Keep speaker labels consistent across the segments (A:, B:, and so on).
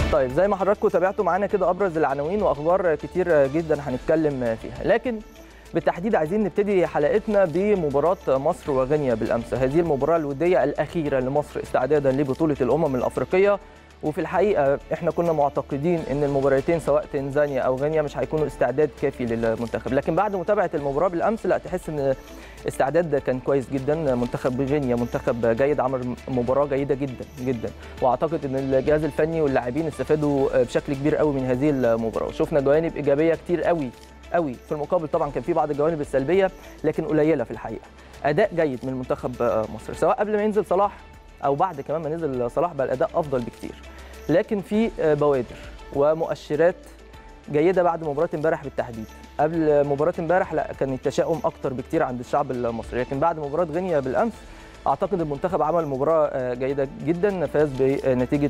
A: طيب زي ما حضراتكم تابعتوا معانا كده ابرز العناوين واخبار كتير جدا هنتكلم فيها لكن بالتحديد عايزين نبتدي حلقتنا بمباراة مصر وغينيا بالأمس هذه المباراة الودية الأخيرة لمصر استعدادا لبطولة الأمم الأفريقية وفي الحقيقة احنا كنا معتقدين ان المباراتين سواء تنزانيا او غينيا مش هيكونوا استعداد كافي للمنتخب لكن بعد متابعة المباراة بالأمس لا تحس ان استعداد كان كويس جدا منتخب غينيا منتخب جيد عمل مباراة جيدة جدا جدا واعتقد ان الجهاز الفني واللاعبين استفادوا بشكل كبير قوي من هذه المباراة شفنا جوانب إيجابية كتير قوي قوي في المقابل طبعا كان في بعض الجوانب السلبيه لكن قليله في الحقيقه اداء جيد من منتخب مصر سواء قبل ما ينزل صلاح او بعد كمان ما نزل صلاح بقى الاداء افضل بكتير لكن في بوادر ومؤشرات جيده بعد مباراه امبارح بالتحديد قبل مباراه امبارح لا كان التشاؤم اكتر بكتير عند الشعب المصري لكن بعد مباراه غينيا بالامس اعتقد المنتخب عمل مباراه جيده جدا فاز بنتيجه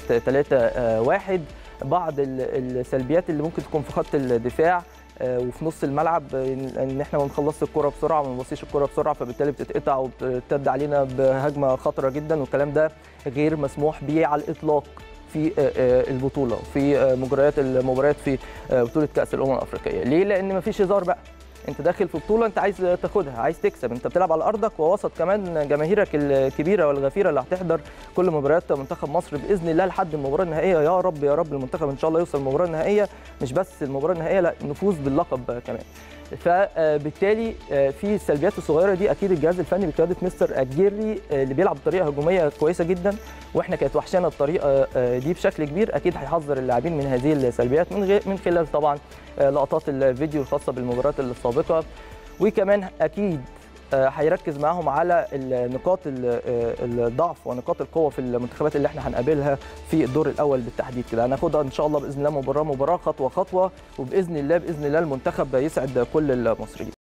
A: 3-1 بعض السلبيات اللي ممكن تكون في خط الدفاع وفي نص الملعب ان احنا ما بنخلصش الكره بسرعه وما بنبصيش الكره بسرعه فبالتالي بتتقطع وبتبدا علينا بهجمه خطره جدا والكلام ده غير مسموح به على الاطلاق في البطوله في مجريات المباريات في بطوله كاس الامم الافريقيه ليه لان ما فيش هزار بقى انت داخل في بطوله انت عايز تاخدها عايز تكسب انت بتلعب على ارضك ووسط كمان جماهيرك الكبيره والغفيره اللي هتحضر كل مباريات منتخب مصر باذن الله لحد المباراه النهائيه يا رب يا رب المنتخب ان شاء الله يوصل المباراه النهائيه مش بس المباراه النهائيه لا نفوز باللقب كمان فبالتالي في السلبيات الصغيره دي اكيد الجهاز الفني بقياده مستر اجيري اللي بيلعب بطريقه هجوميه كويسه جدا واحنا كانت وحشانا الطريقه دي بشكل كبير اكيد هيحذر اللاعبين من هذه السلبيات من غير من خلال طبعا لقطات الفيديو الخاصه بالمباريات السابقه وكمان اكيد هيركز معاهم على نقاط الضعف ونقاط القوه في المنتخبات اللي احنا هنقابلها في الدور الاول بالتحديد كده هناخدها ان شاء الله باذن الله مباراه مباراه خطوه خطوه وباذن الله باذن الله المنتخب يسعد كل المصريين